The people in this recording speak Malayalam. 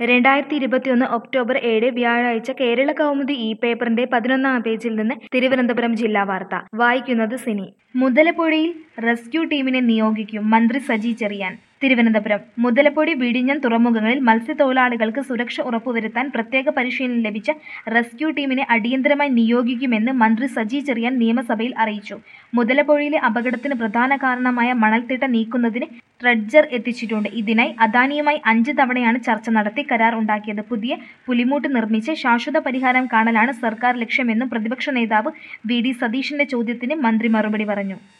രണ്ടായിരത്തി ഇരുപത്തിയൊന്ന് ഒക്ടോബർ ഏഴ് വ്യാഴാഴ്ച കേരള കൗമുദി ഇ പേപ്പറിന്റെ പതിനൊന്നാം പേജിൽ നിന്ന് തിരുവനന്തപുരം ജില്ലാ വാർത്ത വായിക്കുന്നത് സിനി മുതലപ്പുഴയിൽ റെസ്ക്യൂ ടീമിനെ നിയോഗിക്കും മന്ത്രി സജി ചെറിയാൻ തിരുവനന്തപുരം മുതലപ്പൊടി വിഴിഞ്ഞം തുറമുഖങ്ങളിൽ മത്സ്യത്തൊഴിലാളികൾക്ക് സുരക്ഷ ഉറപ്പുവരുത്താൻ പ്രത്യേക പരിശീലനം ലഭിച്ച റെസ്ക്യൂ ടീമിനെ അടിയന്തരമായി നിയോഗിക്കുമെന്ന് മന്ത്രി സജി ചെറിയാൻ നിയമസഭയിൽ അറിയിച്ചു മുതലപ്പൊഴിയിലെ അപകടത്തിന് പ്രധാന കാരണമായ മണൽത്തിട്ട നീക്കുന്നതിന് ട്രെഡ്ജർ എത്തിച്ചിട്ടുണ്ട് ഇതിനായി അദാനിയുമായി അഞ്ച് തവണയാണ് ചർച്ച നടത്തി കരാർ ഉണ്ടാക്കിയത് പുതിയ പുലിമൂട്ട് നിർമ്മിച്ച് ശാശ്വത പരിഹാരം കാണലാണ് സർക്കാർ ലക്ഷ്യമെന്നും പ്രതിപക്ഷ നേതാവ് വി ഡി സതീഷിന്റെ ചോദ്യത്തിന് മന്ത്രി മറുപടി പറഞ്ഞു